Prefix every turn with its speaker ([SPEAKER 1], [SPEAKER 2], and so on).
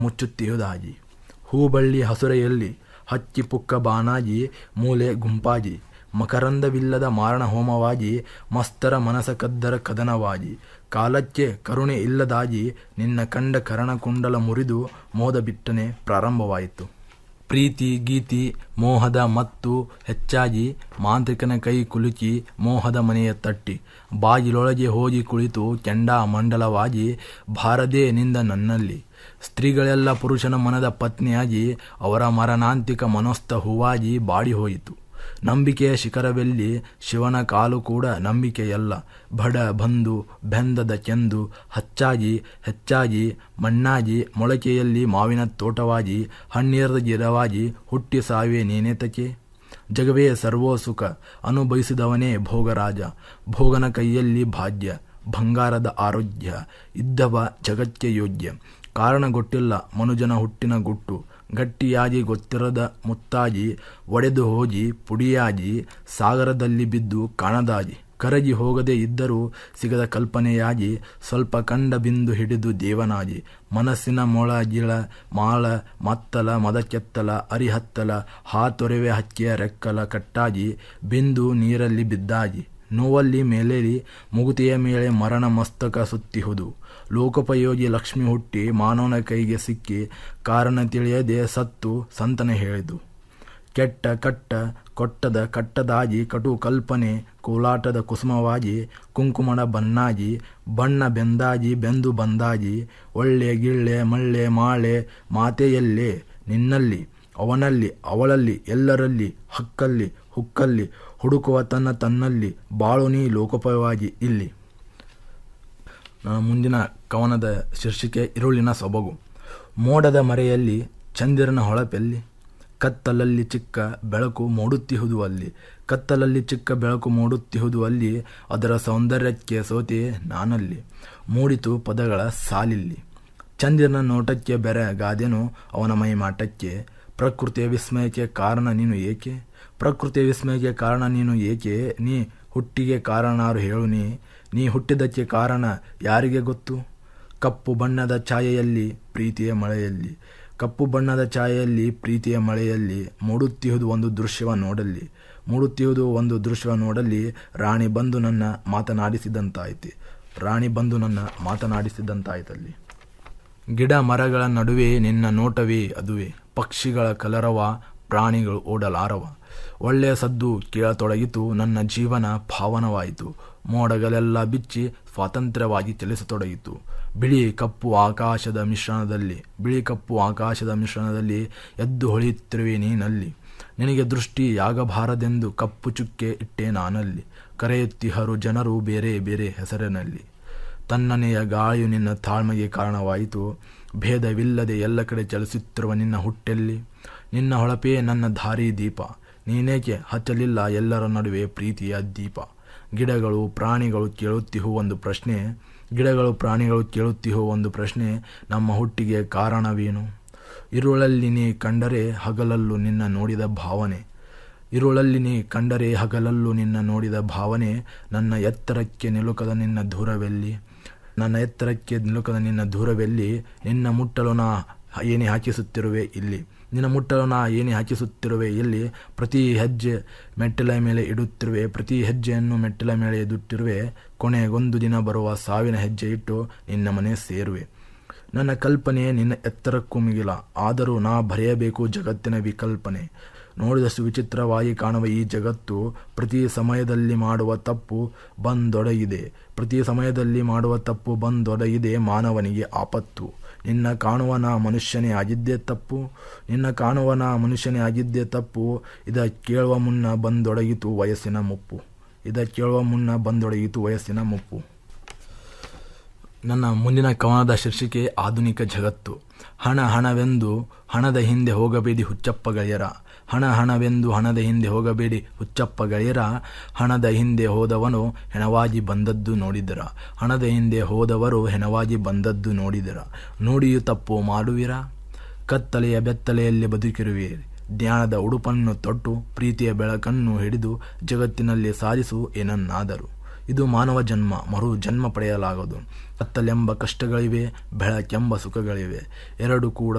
[SPEAKER 1] ಮುಚ್ಚುತ್ತಿಹುದಾಗಿ ಹೂಬಳ್ಳಿ ಹಸುರೆಯಲ್ಲಿ ಹಕ್ಕಿ ಪುಕ್ಕ ಬಾನಾಗಿ ಮೂಲೆ ಗುಂಪಾಗಿ ಮಕರಂದವಿಲ್ಲದ ಮಾರಣ ಹೋಮವಾಗಿ ಮಸ್ತರ ಮನಸ ಕದ್ದರ ಕದನವಾಗಿ ಕಾಲಕ್ಕೆ ಕರುಣೆ ಇಲ್ಲದಾಗಿ ನಿನ್ನ ಕಂಡ ಕರಣಕುಂಡಲ ಮುರಿದು ಮೋದ ಬಿಟ್ಟನೆ ಪ್ರಾರಂಭವಾಯಿತು ಪ್ರೀತಿ ಗೀತಿ ಮೋಹದ ಮತ್ತು ಹೆಚ್ಚಾಗಿ ಮಾಂತ್ರಿಕನ ಕೈ ಕುಲುಕಿ ಮೋಹದ ಮನೆಯ ತಟ್ಟಿ ಬಾಗಿಲೊಳಗೆ ಹೋಗಿ ಕುಳಿತು ಕೆಂಡ ಮಂಡಲವಾಗಿ ಭಾರದೇ ನಿಂದ ನನ್ನಲ್ಲಿ ಸ್ತ್ರೀಗಳೆಲ್ಲ ಪುರುಷನ ಮನದ ಪತ್ನಿಯಾಗಿ ಅವರ ಮರಣಾಂತಿಕ ಮನೋಸ್ಥ ಹೂವಾಗಿ ಬಾಡಿ ಹೋಯಿತು ನಂಬಿಕೆಯ ಶಿಖರವೆಲ್ಲಿ ಶಿವನ ಕಾಲು ಕೂಡ ನಂಬಿಕೆಯಲ್ಲ ಬಡ ಬಂದು ಬೆಂದದ ಕೆಂದು ಹಚ್ಚಾಗಿ ಹೆಚ್ಚಾಗಿ ಮಣ್ಣಾಗಿ ಮೊಳಕೆಯಲ್ಲಿ ಮಾವಿನ ತೋಟವಾಗಿ ಹಣ್ಣೀರದ ಗಿಡವಾಗಿ ಹುಟ್ಟಿ ಸಾವೆ ನೀನೇತಕ್ಕೆ ಜಗವೇ ಸರ್ವೋ ಸುಖ ಅನುಭವಿಸಿದವನೇ ಭೋಗರಾಜ ಭೋಗನ ಕೈಯಲ್ಲಿ ಭಾಗ್ಯ ಬಂಗಾರದ ಆರೋಗ್ಯ ಇದ್ದವ ಜಗಕ್ಕೆ ಯೋಗ್ಯ ಕಾರಣ ಗೊತ್ತಿಲ್ಲ ಮನುಜನ ಹುಟ್ಟಿನ ಗುಟ್ಟು ಗಟ್ಟಿಯಾಗಿ ಗೊತ್ತಿರದ ಮುತ್ತಾಗಿ ಒಡೆದು ಹೋಗಿ ಪುಡಿಯಾಗಿ ಸಾಗರದಲ್ಲಿ ಬಿದ್ದು ಕಾಣದಾಗಿ ಕರಗಿ ಹೋಗದೆ ಇದ್ದರೂ ಸಿಗದ ಕಲ್ಪನೆಯಾಗಿ ಸ್ವಲ್ಪ ಕಂಡ ಬಿಂದು ಹಿಡಿದು ದೇವನಾಗಿ ಮನಸ್ಸಿನ ಮೊಳ ಗಿಳ ಮಾಳ ಮತ್ತಲ ಮದಕೆತ್ತಲ ಅರಿಹತ್ತಲ ಹಾತೊರೆವೆ ಹಕ್ಕಿಯ ರೆಕ್ಕಲ ಕಟ್ಟಾಗಿ ಬಿಂದು ನೀರಲ್ಲಿ ಬಿದ್ದಾಗಿ ನೋವಲ್ಲಿ ಮೇಲೇರಿ ಮುಗುತಿಯ ಮೇಲೆ ಮರಣ ಮಸ್ತಕ ಸುತ್ತಿಹುದು ಲೋಕೋಪಯೋಗಿ ಲಕ್ಷ್ಮಿ ಹುಟ್ಟಿ ಮಾನವನ ಕೈಗೆ ಸಿಕ್ಕಿ ಕಾರಣ ತಿಳಿಯದೆ ಸತ್ತು ಸಂತನೆ ಹೇಳಿದು ಕೆಟ್ಟ ಕಟ್ಟ ಕೊಟ್ಟದ ಕಟ್ಟದಾಗಿ ಕಟು ಕಲ್ಪನೆ ಕೋಲಾಟದ ಕುಸುಮವಾಗಿ ಕುಂಕುಮದ ಬಣ್ಣಾಗಿ ಬಣ್ಣ ಬೆಂದಾಗಿ ಬೆಂದು ಬಂದಾಗಿ ಒಳ್ಳೆ ಗಿಳ್ಳೆ ಮಳ್ಳೆ ಮಾಳೆ ಮಾತೆಯಲ್ಲೇ ನಿನ್ನಲ್ಲಿ ಅವನಲ್ಲಿ ಅವಳಲ್ಲಿ ಎಲ್ಲರಲ್ಲಿ ಹಕ್ಕಲ್ಲಿ ಹುಕ್ಕಲ್ಲಿ ಹುಡುಕುವ ತನ್ನ ತನ್ನಲ್ಲಿ ಬಾಳು ನೀ ಲೋಕೋಪಯವಾಗಿ ಇಲ್ಲಿ ನನ್ನ ಮುಂದಿನ ಕವನದ ಶೀರ್ಷಿಕೆ ಇರುಳಿನ ಸೊಬಗು ಮೋಡದ ಮರೆಯಲ್ಲಿ ಚಂದಿರನ ಹೊಳಪೆಲ್ಲಿ ಕತ್ತಲಲ್ಲಿ ಚಿಕ್ಕ ಬೆಳಕು ಮೂಡುತ್ತಿಹುದು ಅಲ್ಲಿ ಕತ್ತಲಲ್ಲಿ ಚಿಕ್ಕ ಬೆಳಕು ಮೂಡುತ್ತಿಹುದು ಅಲ್ಲಿ ಅದರ ಸೌಂದರ್ಯಕ್ಕೆ ಸೋತೆ ನಾನಲ್ಲಿ ಮೂಡಿತು ಪದಗಳ ಸಾಲಿಲ್ಲಿ ಚಂದಿರನ ನೋಟಕ್ಕೆ ಬೆರೆ ಗಾದೆನು ಅವನ ಮೈ ಮಾಟಕ್ಕೆ ಪ್ರಕೃತಿಯ ವಿಸ್ಮಯಕ್ಕೆ ಕಾರಣ ನೀನು ಏಕೆ ಪ್ರಕೃತಿಯ ವಿಸ್ಮಯಕ್ಕೆ ಕಾರಣ ನೀನು ಏಕೆ ನೀ ಹುಟ್ಟಿಗೆ ಕಾರಣಾರು ಹೇಳು ನೀ ನೀ ಹುಟ್ಟಿದ್ದಕ್ಕೆ ಕಾರಣ ಯಾರಿಗೆ ಗೊತ್ತು ಕಪ್ಪು ಬಣ್ಣದ ಛಾಯೆಯಲ್ಲಿ ಪ್ರೀತಿಯ ಮಳೆಯಲ್ಲಿ ಕಪ್ಪು ಬಣ್ಣದ ಛಾಯೆಯಲ್ಲಿ ಪ್ರೀತಿಯ ಮಳೆಯಲ್ಲಿ ಮೂಡುತ್ತಿಹುದು ಒಂದು ದೃಶ್ಯವ ನೋಡಲ್ಲಿ ಮೂಡುತ್ತಿಹುದು ಒಂದು ದೃಶ್ಯವ ನೋಡಲ್ಲಿ ರಾಣಿ ಬಂದು ನನ್ನ ಮಾತನಾಡಿಸಿದಂತಾಯ್ತು ರಾಣಿ ಬಂದು ನನ್ನ ಮಾತನಾಡಿಸಿದಂತಾಯ್ತಲ್ಲಿ ಗಿಡ ಮರಗಳ ನಡುವೆ ನಿನ್ನ ನೋಟವೇ ಅದುವೆ ಪಕ್ಷಿಗಳ ಕಲರವ ಪ್ರಾಣಿಗಳು ಓಡಲಾರವ ಒಳ್ಳೆಯ ಸದ್ದು ಕೇಳತೊಡಗಿತು ನನ್ನ ಜೀವನ ಭಾವನವಾಯಿತು ಮೋಡಗಳೆಲ್ಲ ಬಿಚ್ಚಿ ಸ್ವಾತಂತ್ರ್ಯವಾಗಿ ಚಲಿಸತೊಡಗಿತು ಬಿಳಿ ಕಪ್ಪು ಆಕಾಶದ ಮಿಶ್ರಣದಲ್ಲಿ ಬಿಳಿ ಕಪ್ಪು ಆಕಾಶದ ಮಿಶ್ರಣದಲ್ಲಿ ಎದ್ದು ಹೊಳೆಯುತ್ತಿರುವೆ ನೀನಲ್ಲಿ ನಿನಗೆ ದೃಷ್ಟಿ ಯಾಗಬಾರದೆಂದು ಕಪ್ಪು ಚುಕ್ಕೆ ಇಟ್ಟೆ ನಾನಲ್ಲಿ ಕರೆಯುತ್ತಿಹರು ಜನರು ಬೇರೆ ಬೇರೆ ಹೆಸರಿನಲ್ಲಿ ತನ್ನನೆಯ ಗಾಳಿಯು ನಿನ್ನ ತಾಳ್ಮೆಗೆ ಕಾರಣವಾಯಿತು ಭೇದವಿಲ್ಲದೆ ಎಲ್ಲ ಕಡೆ ಚಲಿಸುತ್ತಿರುವ ನಿನ್ನ ಹುಟ್ಟೆಲ್ಲಿ ನಿನ್ನ ಹೊಳಪೇ ನನ್ನ ದಾರಿ ದೀಪ ನೀನೇಕೆ ಹಚ್ಚಲಿಲ್ಲ ಎಲ್ಲರ ನಡುವೆ ಪ್ರೀತಿಯ ದೀಪ ಗಿಡಗಳು ಪ್ರಾಣಿಗಳು ಕೇಳುತ್ತಿಹೋ ಒಂದು ಪ್ರಶ್ನೆ ಗಿಡಗಳು ಪ್ರಾಣಿಗಳು ಕೇಳುತ್ತಿಹೋ ಒಂದು ಪ್ರಶ್ನೆ ನಮ್ಮ ಹುಟ್ಟಿಗೆ ಕಾರಣವೇನು ಇರುಳಲ್ಲಿ ನೀ ಕಂಡರೆ ಹಗಲಲ್ಲೂ ನಿನ್ನ ನೋಡಿದ ಭಾವನೆ ಇರುಳಲ್ಲಿ ನೀ ಕಂಡರೆ ಹಗಲಲ್ಲೂ ನಿನ್ನ ನೋಡಿದ ಭಾವನೆ ನನ್ನ ಎತ್ತರಕ್ಕೆ ನಿಲುಕದ ನಿನ್ನ ದೂರವೆಲ್ಲಿ ನನ್ನ ಎತ್ತರಕ್ಕೆ ನಿಲುಕದ ನಿನ್ನ ದೂರವೆಲ್ಲಿ ನಿನ್ನ ಮುಟ್ಟಲು ನಾ ಏನೇ ಹಾಕಿಸುತ್ತಿರುವೆ ಇಲ್ಲಿ ನಿನ್ನ ಮುಟ್ಟಲು ನಾ ಏನೇ ಹಾಕಿಸುತ್ತಿರುವೆ ಇಲ್ಲಿ ಪ್ರತಿ ಹೆಜ್ಜೆ ಮೆಟ್ಟಿಲ ಮೇಲೆ ಇಡುತ್ತಿರುವೆ ಪ್ರತಿ ಹೆಜ್ಜೆಯನ್ನು ಮೆಟ್ಟಿಲ ಮೇಲೆ ಇಡುತ್ತಿರುವೆ ಕೊನೆಗೊಂದು ದಿನ ಬರುವ ಸಾವಿನ ಹೆಜ್ಜೆ ಇಟ್ಟು ನಿನ್ನ ಮನೆ ಸೇರುವೆ ನನ್ನ ಕಲ್ಪನೆ ನಿನ್ನ ಎತ್ತರಕ್ಕೂ ಮಿಗಿಲ ಆದರೂ ನಾ ಬರೆಯಬೇಕು ಜಗತ್ತಿನ ವಿಕಲ್ಪನೆ ನೋಡಿದಷ್ಟು ವಿಚಿತ್ರವಾಗಿ ಕಾಣುವ ಈ ಜಗತ್ತು ಪ್ರತಿ ಸಮಯದಲ್ಲಿ ಮಾಡುವ ತಪ್ಪು ಬಂದೊಡಗಿದೆ ಪ್ರತಿ ಸಮಯದಲ್ಲಿ ಮಾಡುವ ತಪ್ಪು ಬಂದೊಡಗಿದೆ ಮಾನವನಿಗೆ ಆಪತ್ತು ನಿನ್ನ ಕಾಣುವನ ಮನುಷ್ಯನೇ ಆಗಿದ್ದೇ ತಪ್ಪು ನಿನ್ನ ಕಾಣುವನ ಮನುಷ್ಯನೇ ಆಗಿದ್ದೇ ತಪ್ಪು ಇದ ಕೇಳುವ ಮುನ್ನ ಬಂದೊಡಗಿತು ವಯಸ್ಸಿನ ಮುಪ್ಪು ಇದ ಕೇಳುವ ಮುನ್ನ ಬಂದೊಡಗಿತು ವಯಸ್ಸಿನ ಮುಪ್ಪು ನನ್ನ ಮುಂದಿನ ಕವನದ ಶೀರ್ಷಿಕೆ ಆಧುನಿಕ ಜಗತ್ತು ಹಣ ಹಣವೆಂದು ಹಣದ ಹಿಂದೆ ಹೋಗಬೇಡಿ ಹುಚ್ಚಪ್ಪ ಗೆಳೆಯರ ಹಣ ಹಣವೆಂದು ಹಣದ ಹಿಂದೆ ಹೋಗಬೇಡಿ ಹುಚ್ಚಪ್ಪ ಗೆಳೆಯರ ಹಣದ ಹಿಂದೆ ಹೋದವನು ಹೆಣವಾಗಿ ಬಂದದ್ದು ನೋಡಿದರ ಹಣದ ಹಿಂದೆ ಹೋದವರು ಹೆಣವಾಗಿ ಬಂದದ್ದು ನೋಡಿದರ ನುಡಿಯು ತಪ್ಪು ಮಾಡುವಿರ ಕತ್ತಲೆಯ ಬೆತ್ತಲೆಯಲ್ಲಿ ಬದುಕಿರುವಿರಿ ಜ್ಞಾನದ ಉಡುಪನ್ನು ತೊಟ್ಟು ಪ್ರೀತಿಯ ಬೆಳಕನ್ನು ಹಿಡಿದು ಜಗತ್ತಿನಲ್ಲಿ ಸಾಧಿಸು ಏನನ್ನಾದರೂ ಇದು ಮಾನವ ಜನ್ಮ ಮರು ಜನ್ಮ ಪಡೆಯಲಾಗದು ಕತ್ತಲೆಂಬ ಕಷ್ಟಗಳಿವೆ ಬೆಳಕೆಂಬ ಸುಖಗಳಿವೆ ಎರಡು ಕೂಡ